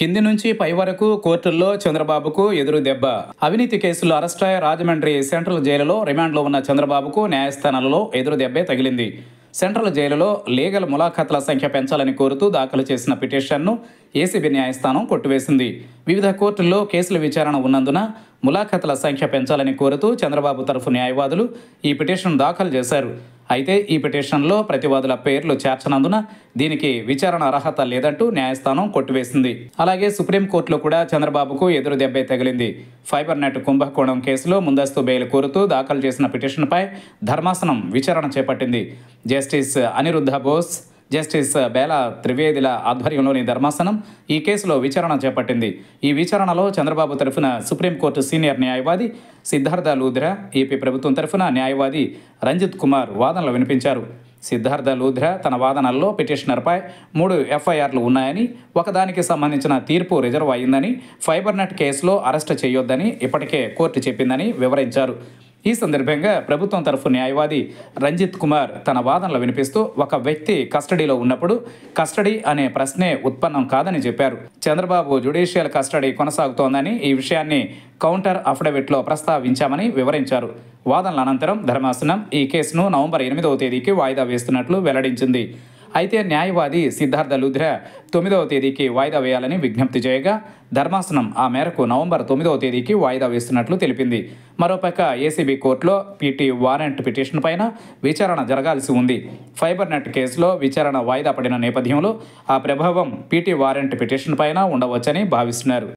కింది నుంచి పై వరకు కోర్టుల్లో చంద్రబాబుకు ఎదురు దెబ్బ అవినీతి కేసులో అరెస్టై రాజమండ్రి సెంట్రల్ జైలులో రిమాండ్లో ఉన్న చంద్రబాబుకు న్యాయస్థానాలలో ఎదురు దెబ్బే తగిలింది సెంట్రల్ జైలులో లీగల్ ములాఖాతుల సంఖ్య పెంచాలని కోరుతూ దాఖలు చేసిన పిటిషన్ను ఏసీబీ న్యాయస్థానం కొట్టివేసింది వివిధ కోర్టుల్లో కేసుల విచారణ ఉన్నందున ములాఖాతుల సంఖ్య పెంచాలని కోరుతూ చంద్రబాబు తరఫు న్యాయవాదులు ఈ పిటిషన్ దాఖలు చేశారు అయితే ఈ పిటిషన్లో ప్రతివాదుల పేర్లు చేర్చనందున దీనికి విచారణ అర్హత లేదంటూ న్యాయస్థానం కొట్టివేసింది అలాగే సుప్రీంకోర్టులో కూడా చంద్రబాబుకు ఎదురు దెబ్బే తగిలింది ఫైబర్ నెట్ కుంభకోణం కేసులో ముందస్తు బెయిల్ కోరుతూ దాఖలు చేసిన పిటిషన్పై ధర్మాసనం విచారణ చేపట్టింది జస్టిస్ అనిరుద్ధ బోస్ జస్టిస్ బేలా త్రివేదిల ఆధ్వర్యంలోని ధర్మాసనం ఈ కేసులో విచారణ చేపట్టింది ఈ విచారణలో చంద్రబాబు తరఫున సుప్రీంకోర్టు సీనియర్ న్యాయవాది సిద్ధార్థ లూధ్రా ఏపీ ప్రభుత్వం తరఫున న్యాయవాది రంజిత్ కుమార్ వాదనలు వినిపించారు సిద్ధార్థ లూధ్రా తన వాదనల్లో పిటిషనర్పై మూడు ఎఫ్ఐఆర్లు ఉన్నాయని ఒకదానికి సంబంధించిన తీర్పు రిజర్వ్ అయిందని ఫైబర్ నెట్ కేసులో అరెస్టు చేయొద్దని ఇప్పటికే కోర్టు చెప్పిందని వివరించారు ఈ సందర్భంగా ప్రభుత్వం తరఫు న్యాయవాది రంజిత్ కుమార్ తన వాదనలు వినిపిస్తూ ఒక వ్యక్తి కస్టడీలో ఉన్నప్పుడు కస్టడీ అనే ప్రశ్నే ఉత్పన్నం కాదని చెప్పారు చంద్రబాబు జ్యుడిషియల్ కస్టడీ కొనసాగుతోందని ఈ విషయాన్ని కౌంటర్ అఫిడవిట్లో ప్రస్తావించామని వివరించారు వాదనల అనంతరం ధర్మాసనం ఈ కేసును నవంబర్ ఎనిమిదవ తేదీకి వాయిదా వేస్తున్నట్లు వెల్లడించింది అయితే న్యాయవాది సిద్ధార్థ లుధ్రా తొమ్మిదవ తేదీకి వాయిదా వేయాలని విజ్ఞప్తి చేయగా ధర్మాసనం ఆ మేరకు నవంబర్ తొమ్మిదవ తేదీకి వాయిదా వేస్తున్నట్లు తెలిపింది మరోపక్క ఏసీబీ కోర్టులో పీటీ వారెంట్ పిటిషన్ పైన విచారణ జరగాల్సి ఉంది ఫైబర్ నెట్ కేసులో విచారణ వాయిదా పడిన నేపథ్యంలో ఆ ప్రభావం పీటీ వారెంట్ పిటిషన్ పైన ఉండవచ్చని భావిస్తున్నారు